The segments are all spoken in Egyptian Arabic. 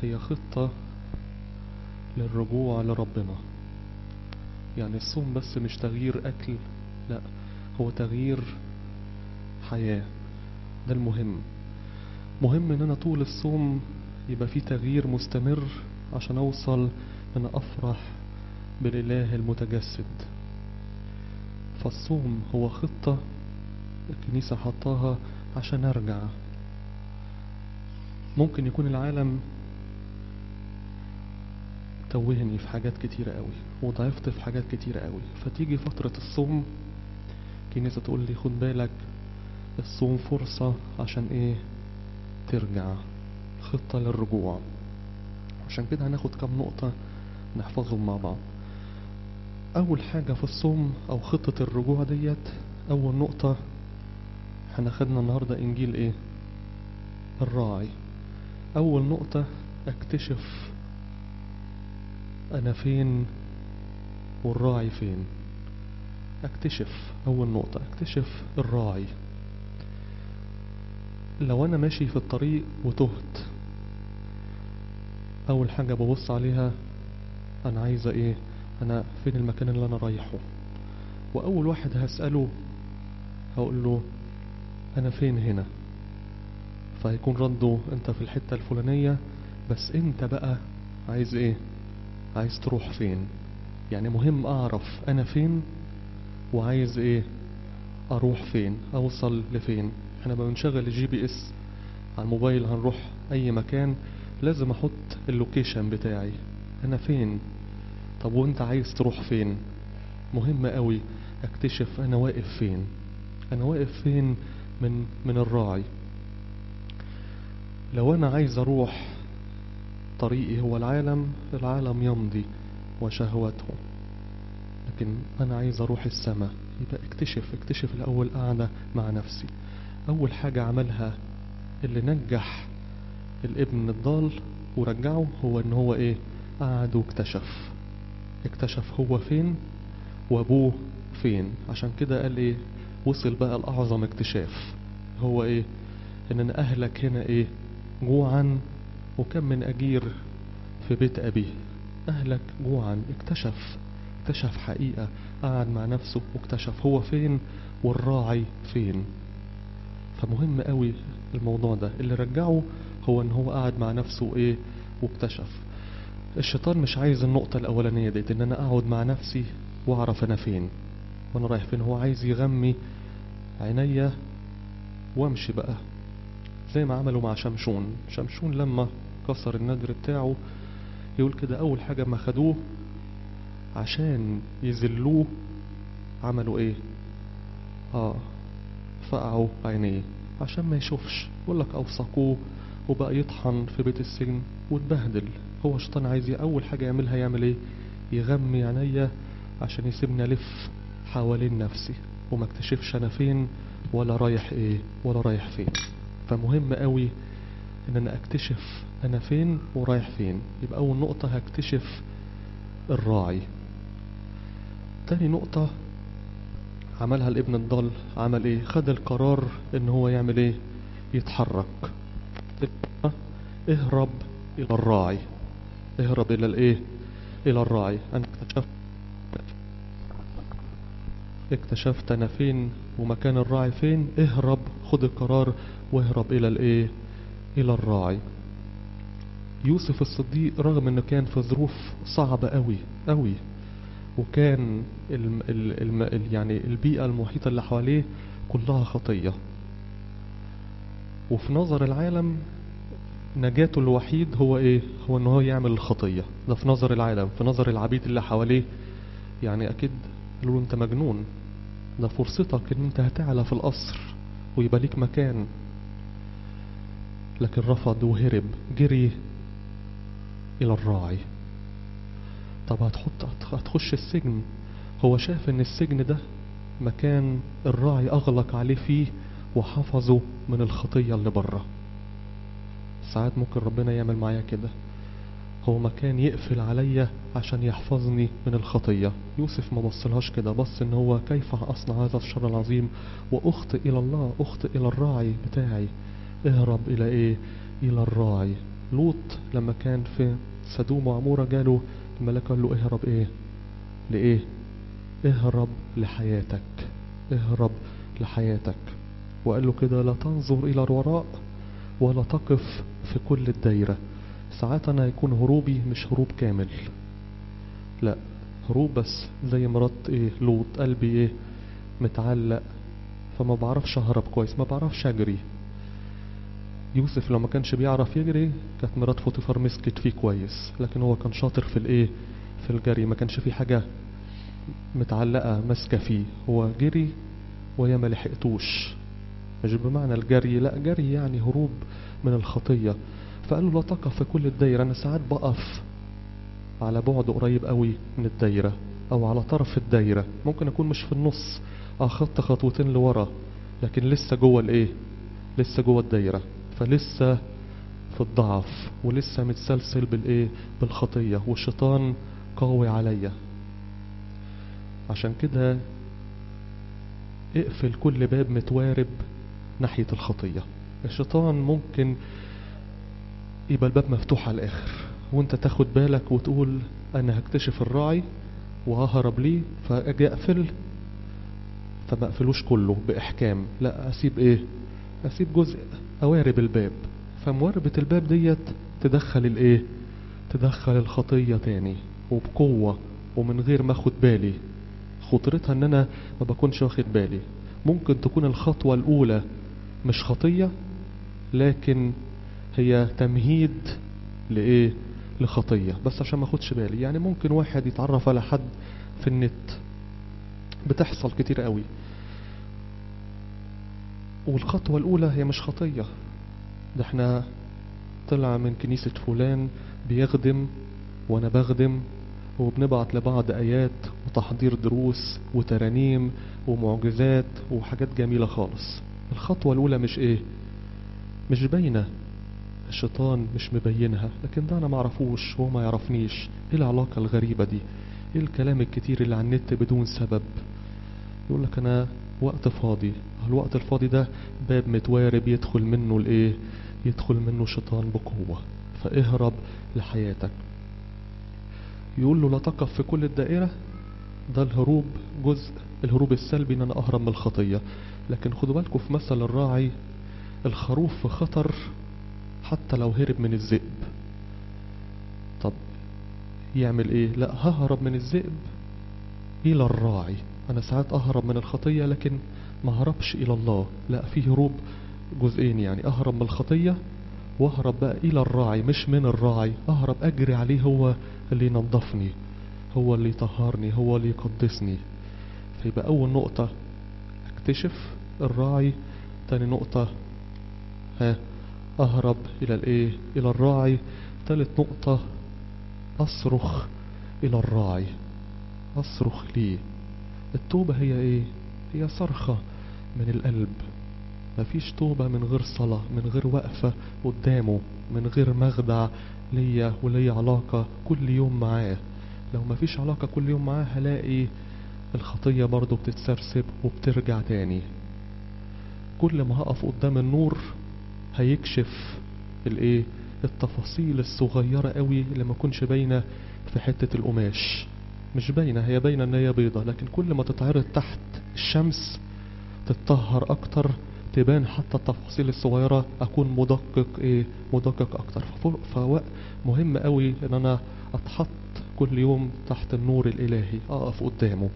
هي خطة للرجوع لربنا يعني الصوم بس مش تغيير أكل لا هو تغيير حياة ده المهم مهم ان انا طول الصوم يبقى في تغيير مستمر عشان اوصل ان انا افرح بالاله المتجسد فالصوم هو خطة الكنيسة حطاها عشان ارجع ممكن يكون العالم توهني في حاجات كتيرة قوي وضعفت في حاجات كتيرة قوي فتيجي فترة الصوم الكنيسة تقول لي خد بالك الصوم فرصة عشان ايه ترجع خطة للرجوع عشان كده هناخد كام نقطة نحفظهم مع بعض أول حاجة في الصوم أو خطة الرجوع ديت أول نقطة احنا خدنا النهاردة إنجيل إيه الراعي أول نقطة أكتشف أنا فين والراعي فين أكتشف أول نقطة أكتشف الراعي لو أنا ماشي في الطريق وتهت أول حاجة ببص عليها أنا عايزة إيه أنا فين المكان اللي أنا رايحه وأول واحد هسأله هقول له أنا فين هنا فهيكون رده أنت في الحتة الفلانية بس أنت بقى عايز إيه عايز تروح فين يعني مهم أعرف أنا فين وعايز إيه أروح فين أوصل لفين احنا لما بنشغل الجي بي اس على الموبايل هنروح أي مكان لازم أحط اللوكيشن بتاعي أنا فين طب وانت عايز تروح فين مهم قوي اكتشف انا واقف فين انا واقف فين من من الراعي لو انا عايز اروح طريقي هو العالم العالم يمضي وشهوته لكن انا عايز اروح السماء يبقى اكتشف اكتشف الاول قاعدة مع نفسي اول حاجة عملها اللي نجح الابن الضال ورجعه هو ان هو ايه قعد واكتشف اكتشف هو فين وابوه فين عشان كده قال ايه وصل بقى الاعظم اكتشاف هو ايه ان انا اهلك هنا ايه جوعا وكم من اجير في بيت ابيه اهلك جوعا اكتشف اكتشف حقيقة قعد مع نفسه واكتشف هو فين والراعي فين فمهم قوي الموضوع ده اللي رجعه هو ان هو قعد مع نفسه ايه واكتشف الشيطان مش عايز النقطة الأولانية ديت إن أنا أقعد مع نفسي وأعرف أنا فين وأنا رايح فين هو عايز يغمي عينيا وأمشي بقى زي ما عملوا مع شمشون شمشون لما كسر النذر بتاعه يقول كده أول حاجة ما خدوه عشان يذلوه عملوا إيه آه فقعوا عينيه عشان ما يشوفش يقول لك أوثقوه وبقى يطحن في بيت السجن واتبهدل هو الشيطان عايز اول حاجة يعملها يعمل ايه يغمي عينيا عشان يسيبني الف حوالين نفسي وما اكتشفش انا فين ولا رايح ايه ولا رايح فين فمهم قوي ان انا اكتشف انا فين ورايح فين يبقى اول نقطة هكتشف الراعي تاني نقطة عملها الابن الضال عمل ايه خد القرار ان هو يعمل ايه يتحرك اهرب الى الراعي اهرب الى الايه الى الراعي انا اكتشفت اكتشفت انا فين ومكان الراعي فين اهرب خد القرار واهرب الى الايه الى الراعي يوسف الصديق رغم انه كان في ظروف صعبة قوي قوي وكان الم ال الم ال يعني البيئة المحيطة اللي حواليه كلها خطية وفي نظر العالم نجاته الوحيد هو ايه هو ان هو يعمل الخطية ده في نظر العالم في نظر العبيد اللي حواليه يعني اكيد قالوا له انت مجنون ده فرصتك ان انت هتعلى في القصر ويبقى ليك مكان لكن رفض وهرب جري الى الراعي طب هتحط هتخش السجن هو شاف ان السجن ده مكان الراعي اغلق عليه فيه وحفظه من الخطية اللي بره ساعات ممكن ربنا يعمل معايا كده هو مكان يقفل عليا عشان يحفظني من الخطية يوسف ما بصلهاش كده بص ان هو كيف اصنع هذا الشر العظيم واخطئ الى الله اخطئ الى الراعي بتاعي اهرب الى ايه الى الراعي لوط لما كان في سدوم وعمورة جاله الملاك قال له اهرب ايه لايه اهرب لحياتك اهرب لحياتك وقال له كده لا تنظر الى الوراء ولا تقف في كل الدايرة ساعات انا هيكون هروبي مش هروب كامل لا هروب بس زي مرات ايه لوط قلبي ايه متعلق فما بعرفش اهرب كويس ما بعرفش اجري يوسف لو ما كانش بيعرف يجري كانت مرات فوتيفار مسكت فيه كويس لكن هو كان شاطر في الايه في الجري ما كانش فيه حاجة متعلقة ماسكة فيه هو جري وهي ما لحقتوش مش بمعنى الجري لا جري يعني هروب من الخطية فقال له لا تقف في كل الدايرة انا ساعات بقف على بعد قريب قوي من الدايرة او على طرف الدايرة ممكن اكون مش في النص اخدت خطوتين لورا لكن لسه جوه الايه لسه جوه الدايرة فلسه في الضعف ولسه متسلسل بالايه بالخطية والشيطان قوي عليا عشان كده اقفل كل باب متوارب ناحية الخطية الشيطان ممكن يبقى الباب مفتوح على الاخر وانت تاخد بالك وتقول انا هكتشف الراعي وههرب ليه فاجي اقفل فما اقفلوش كله باحكام لا اسيب ايه اسيب جزء اوارب الباب فمواربة الباب ديت تدخل الايه تدخل الخطية تاني وبقوة ومن غير ما اخد بالي خطرتها ان انا ما بكونش واخد بالي ممكن تكون الخطوة الاولى مش خطية لكن هي تمهيد لايه لخطية بس عشان ما اخدش بالي يعني ممكن واحد يتعرف على حد في النت بتحصل كتير قوي والخطوة الأولى هي مش خطية ده احنا طلع من كنيسة فلان بيخدم وانا بخدم وبنبعت لبعض آيات وتحضير دروس وترانيم ومعجزات وحاجات جميلة خالص الخطوة الأولى مش ايه مش باينة الشيطان مش مبينها لكن ده انا معرفوش وهو ما يعرفنيش ايه العلاقة الغريبة دي ايه الكلام الكتير اللي على النت بدون سبب يقول لك انا وقت فاضي الوقت الفاضي ده باب متوارب يدخل منه الايه يدخل منه شيطان بقوة فاهرب لحياتك يقول له لا تقف في كل الدائرة ده الهروب جزء الهروب السلبي ان انا اهرب من الخطية لكن خدوا بالكم في مثل الراعي الخروف في خطر حتى لو هرب من الذئب طب يعمل ايه لا ههرب من الذئب الى الراعي انا ساعات اهرب من الخطية لكن ما هربش الى الله لا في هروب جزئين يعني اهرب من الخطية واهرب بقى الى الراعي مش من الراعي اهرب اجري عليه هو اللي ينظفني هو اللي يطهرني هو اللي يقدسني فيبقى اول نقطة اكتشف الراعي تاني نقطة ها اهرب الى الايه الى الراعي تالت نقطة اصرخ الى الراعي اصرخ ليه التوبة هي ايه هي صرخة من القلب مفيش توبة من غير صلاة من غير وقفة قدامه من غير مخدع ليا وليا علاقة كل يوم معاه لو مفيش علاقة كل يوم معاه هلاقي الخطية برضو بتتسرسب وبترجع تاني كل ما هقف قدام النور هيكشف الايه التفاصيل الصغيرة قوي اللي ما كنش باينة في حتة القماش مش باينة هي باينة ان هي بيضة لكن كل ما تتعرض تحت الشمس تتطهر اكتر تبان حتى التفاصيل الصغيرة اكون مدقق ايه مدقق اكتر فوق مهم قوي ان انا اتحط كل يوم تحت النور الالهي اقف قدامه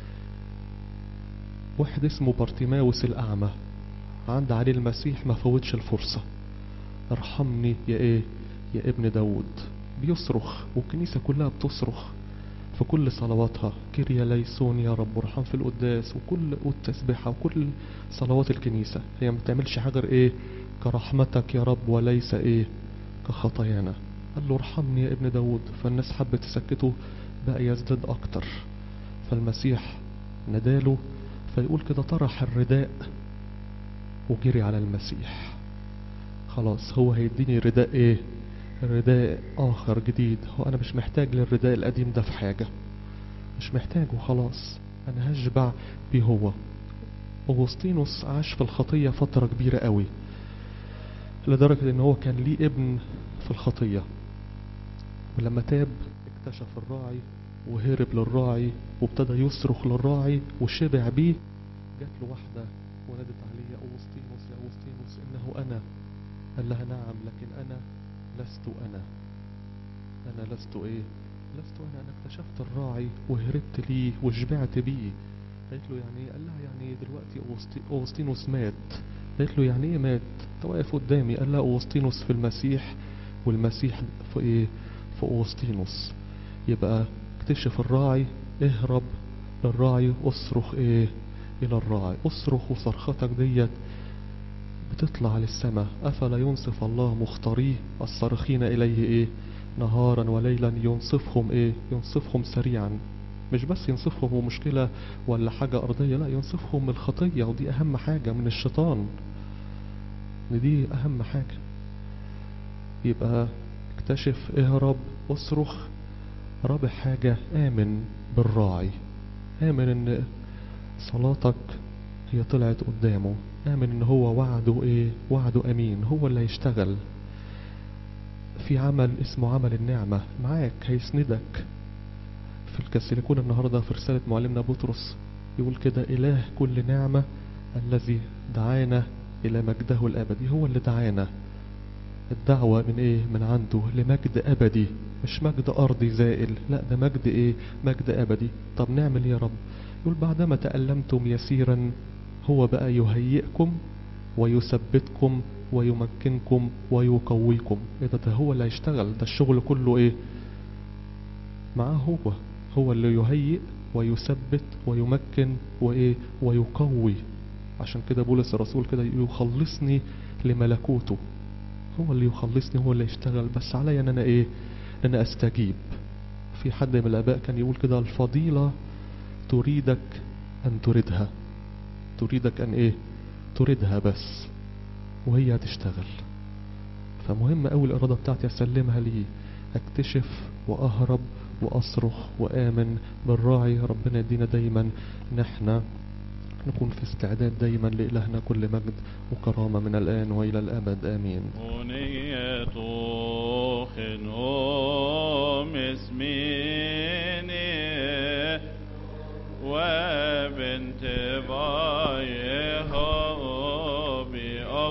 واحد اسمه بارتيماوس الاعمى عند عليه المسيح ما فوتش الفرصة ارحمني يا ايه يا ابن داود بيصرخ والكنيسة كلها بتصرخ في كل صلواتها كيريا ليسون يا رب ارحم في القداس وكل والتسبيحة وكل صلوات الكنيسة هي ما بتعملش حاجة غير ايه كرحمتك يا رب وليس ايه كخطايانا قال له ارحمني يا ابن داود فالناس حبت تسكته بقى يزداد اكتر فالمسيح نداله فيقول كده طرح الرداء وجري على المسيح خلاص هو هيديني رداء ايه رداء اخر جديد هو انا مش محتاج للرداء القديم ده في حاجة مش محتاجه خلاص انا هشبع بيه هو اغسطينوس عاش في الخطية فترة كبيرة قوي لدرجة ان هو كان ليه ابن في الخطية ولما تاب اكتشف الراعي وهرب للراعي وابتدى يصرخ للراعي وشبع بيه جات له واحدة ونادت عليه يا أوسطينوس يا أوسطينوس إنه أنا قال لها نعم لكن أنا لست أنا أنا لست إيه لست أنا أنا اكتشفت الراعي وهربت ليه وشبعت بيه قالت له يعني إيه؟ قال لها يعني دلوقتي أوسطي- أوسطينوس مات قالت له يعني ايه مات انت واقف قدامي قال لا أوسطينوس في المسيح والمسيح في ايه في أوسطينوس يبقى اكتشف الراعي اهرب للراعي اصرخ ايه الى الراعي اصرخ وصرختك ديت بتطلع للسماء افلا ينصف الله مختاريه الصارخين اليه ايه نهارا وليلا ينصفهم ايه ينصفهم سريعا مش بس ينصفهم ومشكلة ولا حاجة أرضية لا ينصفهم من الخطية ودي أهم حاجة من الشيطان إن دي أهم حاجة يبقى اكتشف اهرب اصرخ رابع حاجة آمن بالراعي آمن إن صلاتك هي طلعت قدامه آمن إن هو وعده إيه وعده أمين هو اللي هيشتغل في عمل اسمه عمل النعمة معاك هيسندك في الكسيليكون النهاردة في رسالة معلمنا بطرس يقول كده إله كل نعمة الذي دعانا إلى مجده الأبدي هو اللي دعانا الدعوة من إيه من عنده لمجد أبدي مش مجد أرضي زائل لا ده مجد إيه مجد أبدي طب نعمل إيه يا رب يقول بعدما تألمتم يسيرا هو بقى يهيئكم ويثبتكم ويمكنكم ويقويكم ايه ده, ده هو اللي هيشتغل ده الشغل كله ايه معاه هو هو اللي يهيئ ويثبت ويمكن وايه ويقوي عشان كده بولس الرسول كده يخلصني لملكوته هو اللي يخلصني هو اللي يشتغل بس عليا ان انا ايه ان انا استجيب في حد من الاباء كان يقول كده الفضيلة تريدك ان تريدها تريدك ان ايه تريدها بس وهي هتشتغل فمهم قوي الإرادة بتاعتي أسلمها ليه أكتشف وأهرب وأصرخ وآمن بالراعي ربنا يدينا دايما إن احنا نكون في استعداد دايما لإلهنا كل مجد وكرامة من الآن وإلى الأبد آمين أغنية خنو